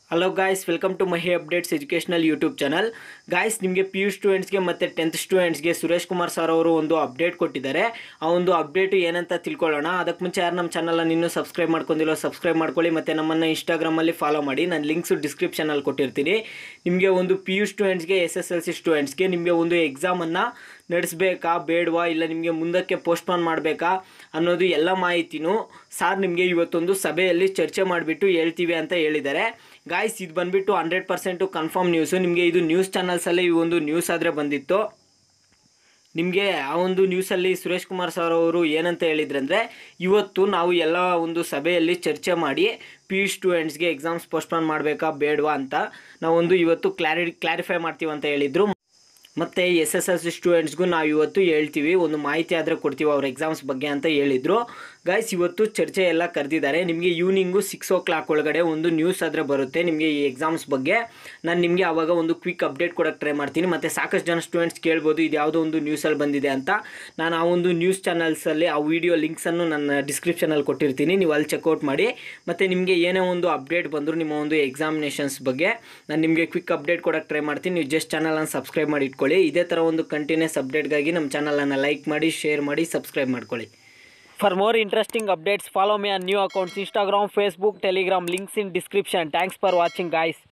hello guys welcome to Mahi updates educational YouTube channel guys ನಿಮಗೆ P U ಸ್ಟೂಡೆಂಟ್ಸ್ಗೆ ಮತ್ತು tenth ಸ್ಟೂಡೆಂಟ್ಸ್ಗೆ ಸುರೇಶ್ ಕುಮಾರ್ ಸರ್ ಅವರು ಒಂದು ಅಪ್ಡೇಟ್ ಕೊಟ್ಟಿದ್ದಾರೆ ಆ ಒಂದು ಅಪ್ಡೇಟು ಏನಂತ ತಿಳ್ಕೊಳ್ಳೋಣ ಅದಕ್ಕೆ ಮುಂಚೆ ಯಾರು ನಮ್ಮ ಚಾನಲನ್ನು ಇನ್ನೂ ಸಬ್ಸ್ಕ್ರೈಬ್ ಮಾಡ್ಕೊಂಡಿರೋ ಸಬ್ಸ್ಕ್ರೈಬ್ ಮಾಡ್ಕೊಳ್ಳಿ ಮತ್ತು ನಮ್ಮನ್ನು ಇನ್ಸ್ಟಾಗ್ರಾಮಲ್ಲಿ ಫಾಲೋ ಮಾಡಿ ನಾನು ಲಿಂಕ್ಸು ಡಿಸ್ಕ್ರಿಪ್ಷನಲ್ಲಿ ಕೊಟ್ಟಿರ್ತೀನಿ ನಿಮಗೆ ಒಂದು ಪಿ ಯು ಸ್ಟೂಡೆಂಟ್ಸ್ಗೆ ಎಸ್ ಎಸ್ ಎಲ್ ಸಿ ಸ್ಟೂಡೆಂಟ್ಸ್ಗೆ ನಿಮಗೆ ಒಂದು ಎಕ್ಸಾಮನ್ನು ನಡೆಸಬೇಕಾ ಬೇಡವಾ ಇಲ್ಲ ನಿಮಗೆ ಮುಂದಕ್ಕೆ ಪೋಸ್ಟ್ಪೋನ್ ಮಾಡಬೇಕಾ ಅನ್ನೋದು ಎಲ್ಲ ಮಾಹಿತಿನೂ ಸಾರ್ ನಿಮಗೆ ಇವತ್ತೊಂದು ಸಭೆಯಲ್ಲಿ ಚರ್ಚೆ ಮಾಡಿಬಿಟ್ಟು ಹೇಳ್ತೀವಿ ಅಂತ ಹೇಳಿದ್ದಾರೆ ಗಾಯ್ಸ್ ಇದು ಬಂದುಬಿಟ್ಟು ಹಂಡ್ರೆಡ್ ಪರ್ಸೆಂಟು ಕನ್ಫರ್ಮ್ ನ್ಯೂಸು ನಿಮಗೆ ಇದು ನ್ಯೂಸ್ ಚಾನಲ್ಸಲ್ಲೇ ಈ ಒಂದು ನ್ಯೂಸ್ ಆದರೆ ಬಂದಿತ್ತು ನಿಮಗೆ ಆ ಒಂದು ನ್ಯೂಸಲ್ಲಿ ಸುರೇಶ್ ಕುಮಾರ್ ಸರ್ ಅವರು ಏನಂತ ಹೇಳಿದ್ರಂದರೆ ಇವತ್ತು ನಾವು ಎಲ್ಲ ಒಂದು ಸಭೆಯಲ್ಲಿ ಚರ್ಚೆ ಮಾಡಿ ಪಿ ಯು ಸ್ಟೂಡೆಂಟ್ಸ್ಗೆ ಎಕ್ಸಾಮ್ಸ್ ಪೋಸ್ಟ್ಪೋನ್ ಮಾಡಬೇಕಾ ಬೇಡವಾ ಅಂತ ನಾವೊಂದು ಇವತ್ತು ಕ್ಲಾರಿ ಕ್ಲಾರಿಫೈ ಮಾಡ್ತೀವಿ ಅಂತ ಹೇಳಿದರು ಮತ್ತು ಎಸ್ ಎಸ್ ಎಲ್ ಸಿ ಸ್ಟೂಡೆಂಟ್ಸ್ಗೂ ನಾವು ಇವತ್ತು ಹೇಳ್ತೀವಿ ಒಂದು ಮಾಹಿತಿ ಆದರೆ ಕೊಡ್ತೀವಿ ಅವ್ರ ಎಕ್ಸಾಮ್ಸ್ ಬಗ್ಗೆ ಅಂತ ಹೇಳಿದರು ಗೈಸ್ ಇವತ್ತು ಚರ್ಚೆ ಎಲ್ಲ ಕರೆದಿದ್ದಾರೆ ನಿಮಗೆ ಈವ್ನಿಂಗು ಸಿಕ್ಸ್ ಓ ಕ್ಲಾಕ್ ಒಳಗಡೆ ಒಂದು ನ್ಯೂಸ್ ಆದರೆ ಬರುತ್ತೆ ನಿಮಗೆ ಈ ಎಕ್ಸಾಮ್ಸ್ ಬಗ್ಗೆ ನಾನು ನಿಮಗೆ ಆವಾಗ ಒಂದು ಕ್ವಿಕ್ ಅಪ್ಡೇಟ್ ಕೊಡೋಕ್ಕೆ ಟ್ರೈ ಮಾಡ್ತೀನಿ ಮತ್ತು ಸಾಕಷ್ಟು ಜನ ಸ್ಟೂಡೆಂಟ್ಸ್ ಕೇಳ್ಬೋದು ಇದು ಯಾವುದೋ ಒಂದು ನ್ಯೂಸಲ್ಲಿ ಬಂದಿದೆ ಅಂತ ನಾನು ಆ ಒಂದು ನ್ಯೂಸ್ ಚಾನಲ್ಸಲ್ಲಿ ಆ ವಿಡಿಯೋ ಲಿಂಕ್ಸನ್ನು ನನ್ನ ಡಿಸ್ಕ್ರಿಪ್ಷನಲ್ಲಿ ಕೊಟ್ಟಿರ್ತೀನಿ ನೀವು ಅಲ್ಲಿ ಚೆಕ್ಔಟ್ ಮಾಡಿ ಮತ್ತು ನಿಮಗೆ ಏನೇ ಒಂದು ಅಪ್ಡೇಟ್ ಬಂದರೂ ನಿಮ್ಮ ಒಂದು ಎಕ್ಸಾಮಿನೇಷನ್ಸ್ ಬಗ್ಗೆ ನಾನು ನಿಮಗೆ ಕ್ವಿಕ್ ಅಪ್ಡೇಟ್ ಕೊಡೋಕ್ಕೆ ಟ್ರೈ ಮಾಡ್ತೀನಿ ನೀವು ಜಸ್ಟ್ ಚಾನಲನ್ನು ಸಬ್ಸ್ಕ್ರೈಬ್ ಮಾಡಿ ಇಟ್ಕೊಳ್ಳಿ ಇದೇ ಥರ ಒಂದು ಕಂಟಿನ್ಯೂಸ್ ಅಪ್ಡೇಟ್ಗಾಗಿ ನಮ್ಮ ಚಾನಲನ್ನು ಲೈಕ್ ಮಾಡಿ ಶೇರ್ ಮಾಡಿ ಸಬ್ಸ್ಕ್ರೈಬ್ ಮಾಡ್ಕೊಳ್ಳಿ for more interesting updates follow me on new accounts Instagram Facebook Telegram links in description thanks for watching guys